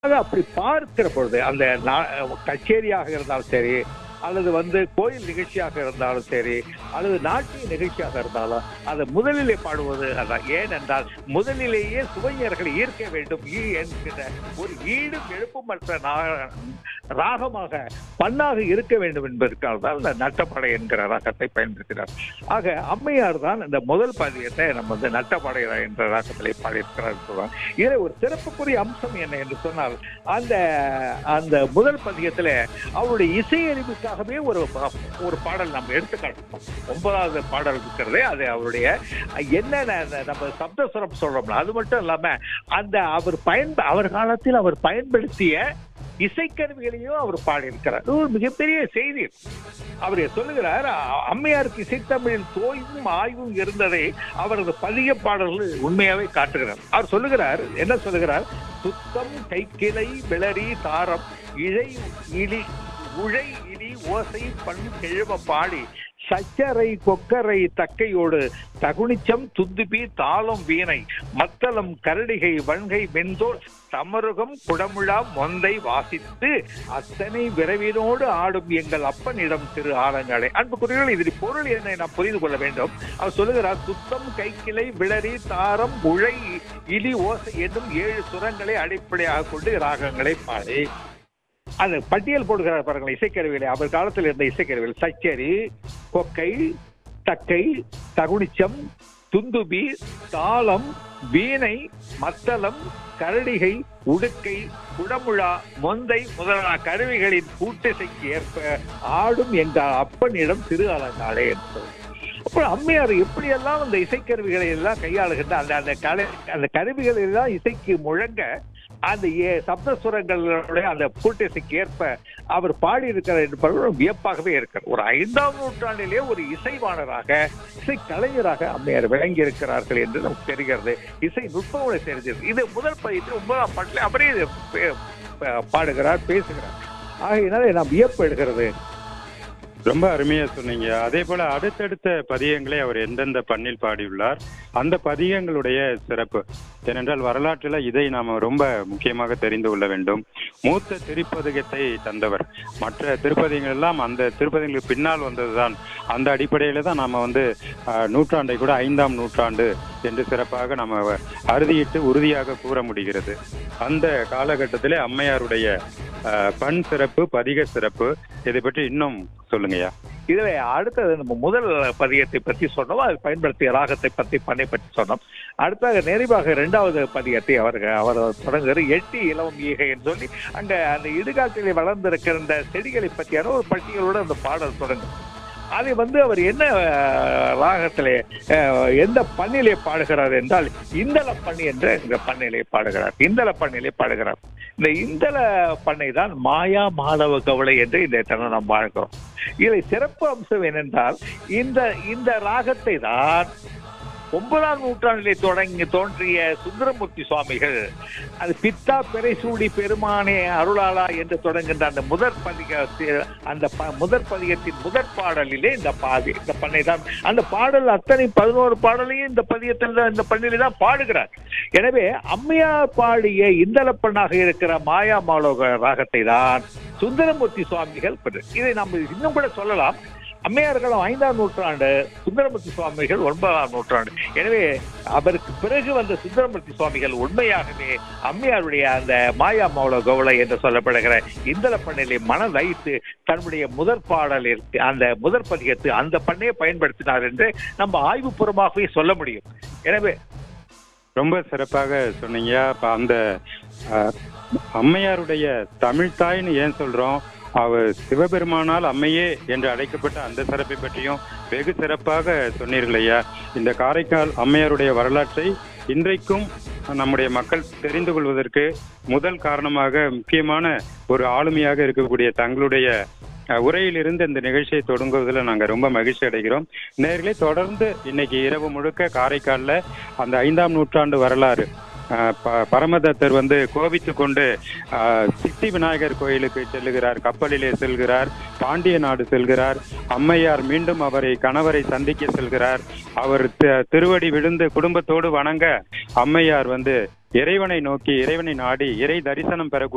அது அப்படி பார்க்கிற பொழுது அந்த நா- கச்சேரியாக இருந்தாலும் சரி அல்லது வந்து கோயில் நிகழ்ச்சியாக இருந்தாலும் சரி அல்லது நாட்டிய நிகழ்ச்சியாக இருந்தாலும் அதை முதலிலே பாடுவது அதான் ஏனென்றால் முதலிலேயே சுவைஞர்களை ஈர்க்க வேண்டும் ஈ என்கிற ஒரு ஈடும் எழுப்புமற்ற நா- ராகமாக பண்ணாக இருக்க வேண்டும் என்பதற்காக தான் இந்த நட்டப்படை என்கிற ராகத்தை பயன்படுத்தினார் ஆக அம்மையார் தான் இந்த முதல் பதியத்தை நம்ம வந்து நட்டப்படை என்ற ராகத்திலே பாடியிருக்கிறார் சொல்றாங்க இதில் ஒரு சிறப்புக்குரிய அம்சம் என்ன என்று சொன்னால் அந்த அந்த முதல் பதியத்துல அவருடைய இசையறிவுக்காகவே ஒரு பா- ஒரு பாடல் நம்ம எடுத்துக்காட்டணும் ஒன்பதாவது பாடல் இருக்கிறதே அது அவருடைய என்னென்ன அந்த நம்ம சப்தஸ்வரம் சொல்றோம்ல அது மட்டும் இல்லாம அந்த அவர் பயன்ப அவர் காலத்தில் அவர் பயன்படுத்திய இசைக்கருவிகளையும் அவர் பாடியிருக்கிறார் இது ஒரு மிகப்பெரிய செய்தி அவர் சொல்லுகிறார் அ- அம்மையாருக்கு இசைத்தமிழில் தோய்வும் ஆய்வும் இருந்ததை அவரது பதிய பாடல்கள் உண்மையாவே காட்டுகிறார் அவர் சொல்லுகிறார் என்ன சொல்லுகிறார் சுத்தம் கைக்கிளை விளரி தாரம் இழை இலி உழை இலி ஓசை பண் கிழவ பாடி சச்சரை கொக்கரை தக்கையோடு தகுனிச்சம் துந்துபி தாளம் வீணை மத்தளம் கரடிகை வன்கை வெண்தோல் தமருகம் குடமுழா மொந்தை வாசித்து அத்தனை விரைவினோடு ஆடும் எங்கள் அப்பனிடம் திரு ஆலங்காடை அன்புக்குரியவர்கள் இதில் பொருள் என்ன நாம் புரிந்து கொள்ள வேண்டும் அவர் சொல்லுகிறார் சுத்தம் கைக்கிளை விளரி தாரம் உழை இலி ஓசை என்னும் ஏழு சுரங்களை அடிப்படையாக கொண்டு ராகங்களை பாடி அந்த பட்டியல் போடுகிறார் பாருங்கள் இசைக்கருவிகளை அவர் காலத்தில் இருந்த இசைக்கருவிகள் சச்சரி கொக்கை தக்கை தகுனிச்சம் துந்துபி தாளம் வீணை மத்தளம் கரடிகை உடுக்கை குடமுழா மொந்தை முதலான கருவிகளின் கூட்டிசைக்கு ஏற்ப ஆடும் எங்கள் அப்பனிடம் திரு அலங்காடே என்பது அப்புறம் அம்மையார் எப்படியெல்லாம் அந்த இசைக்கருவிகளை எல்லாம் கையாளுகின்ற அந்த அந்த கலை அந்த கருவிகள் எல்லாம் இசைக்கு முழங்க அந்த ஏ- சப்தஸ்வரங்களுடைய அந்த கூட்டிசைக்கு ஏற்ப அவர் பாடியிருக்கிறார் என்பது ஒரு வியப்பாகவே இருக்கிறார் ஒரு ஐந்தாம் நூற்றாண்டிலே ஒரு இசைவாணராக இசை கலைஞராக அம்மையார் விளங்கி இருக்கிறார்கள் என்று நமக்கு தெரிகிறது இசை நுட்பங்களை தெரிஞ்சது இது முதல் பதித்து ஒன்பதாம் பாட்டில் அவரே இதை பே- பா- பாடுகிறார் பேசுகிறார் ஆகையினால நாம் வியப்பு எடுக்கிறது ரொம்ப அருமையா சொன்னீங்க அதே போல அடுத்தடுத்த பதியங்களை அவர் எந்தெந்த பண்ணில் பாடியுள்ளார் அந்த பதியங்களுடைய சிறப்பு ஏனென்றால் வரலாற்றில் இதை நாம ரொம்ப முக்கியமாக தெரிந்து கொள்ள வேண்டும் மூத்த திருப்பதிகத்தை தந்தவர் மற்ற திருப்பதிகள் எல்லாம் அந்த திருப்பதிகளுக்கு பின்னால் வந்ததுதான் அந்த அடிப்படையில தான் நாம வந்து ஆஹ், நூற்றாண்டை கூட ஐந்தாம் நூற்றாண்டு என்று சிறப்பாக நம்ம அறுதியிட்டு உறுதியாக கூற முடிகிறது அந்த காலகட்டத்திலே அம்மையாருடைய ஆஹ், பண் சிறப்பு பதிக சிறப்பு இதை பற்றி இன்னும் சொல்லுங்கய்யா இதுல அடுத்தது நம்ம முதல் பதியத்தை பற்றி சொன்னோம் அது பயன்படுத்திய ராகத்தை பற்றி பண்ணை பற்றி சொன்னோம் அடுத்ததாக நிறைவாக இரண்டாவது பதியத்தை அவர் அவர் தொடங்குகிற எட்டி இலவம் ஈகைன்னு சொல்லி அங்க அந்த இடுகாட்டிலே வளர்ந்திருக்கிற இந்த செடிகளை பற்றியான ஒரு பட்டியலோட அந்த பாடல் தொடங்கும் அதை வந்து அவர் என்ன அஹ், ராகத்திலே அஹ், எந்த பண்ணிலே பாடுகிறார் என்றால் இந்தள பண்ணி என்ற இந்த பண்ணிலே பாடுகிறார் இந்தள பண்ணிலே பாடுகிறார் இந்த இந்தள பண்ணை தான் மாயா மாலவ கவலை என்று இந்த தருணம் நாம் வாழ்கிறோம் இதில் சிறப்பு அம்சம் என்னென்றால் இந்த இந்த ராகத்தை தான் ஒன்பதாம் நூற்றாண்டிலே தொடங்கி தோன்றிய சுந்தரமூர்த்தி சுவாமிகள் அது பித்தா பெரைசூடி பெருமானே அருளாளா என்று தொடங்குகின்ற அந்த முதற் பதிக அந்த ப- முதற் பதிகத்தின் முதற் பாடலிலே இந்த பாதி இந்த பண்ணை தான் அந்த பாடல் அத்தனை பதினோரு பாடலையும் இந்த பதியத்தில் தான் இந்த பண்ணிலே தான் பாடுகிறார் எனவே அம்மையார் பாடிய இந்தளப்பண்ணாக இருக்கிற மாயா மாலோக ராகத்தை தான் சுந்தரமூர்த்தி சுவாமிகள் பெற்று இதை நம்ம இன்னும் கூட சொல்லலாம் அம்மையார்கள் ஐந்தாம் நூற்றாண்டு சுந்தரமூர்த்தி சுவாமிகள் ஒன்பதாம் நூற்றாண்டு எனவே அவருக்கு பிறகு வந்த சுந்தரமூர்த்தி சுவாமிகள் உண்மையாகவே அம்மையாருடைய அந்த மாயா மௌல கௌளை என்று சொல்லப்படுகிற இந்தள பண்ணிலை மனம் வைத்து தன்னுடைய முதற் பாடலில் அந்த முதற் பதிகத்து அந்த பண்ணையை பயன்படுத்தினார் என்று நம்ம ஆய்வுபூர்வமாகவே சொல்ல முடியும் எனவே ரொம்ப சிறப்பாக சொன்னீங்க அப்ப அந்த அஹ், அம்மையாருடைய தமிழ் தாய்ன்னு ஏன் சொல்றோம் அவர் சிவபெருமானால் அம்மையே என்று அழைக்கப்பட்ட அந்த சிறப்பை பற்றியும் வெகு சிறப்பாக சொன்னீர்கள் ஐயா இந்த காரைக்கால் அம்மையாருடைய வரலாற்றை இன்றைக்கும் நம்முடைய மக்கள் தெரிந்து கொள்வதற்கு முதல் காரணமாக முக்கியமான ஒரு ஆளுமையாக இருக்கக்கூடிய தங்களுடைய அஹ், உரையிலிருந்து இந்த நிகழ்ச்சியை தொடங்குவதில் நாங்கள் ரொம்ப மகிழ்ச்சி அடைகிறோம் நேர்களே தொடர்ந்து இன்னைக்கு இரவு முழுக்க காரைக்காலில் அந்த ஐந்தாம் நூற்றாண்டு வரலாறு அஹ், ப- பரமதத்தர் வந்து கோபித்து கொண்டு அஹ், சித்தி விநாயகர் கோயிலுக்கு செல்லுகிறார் கப்பலிலே செல்கிறார் பாண்டிய நாடு செல்கிறார் அம்மையார் மீண்டும் அவரை கணவரை சந்திக்க செல்கிறார் அவர் தி- திருவடி விழுந்து குடும்பத்தோடு வணங்க அம்மையார் வந்து இறைவனை நோக்கி இறைவனை நாடி இறை தரிசனம் பெறக்கூடிய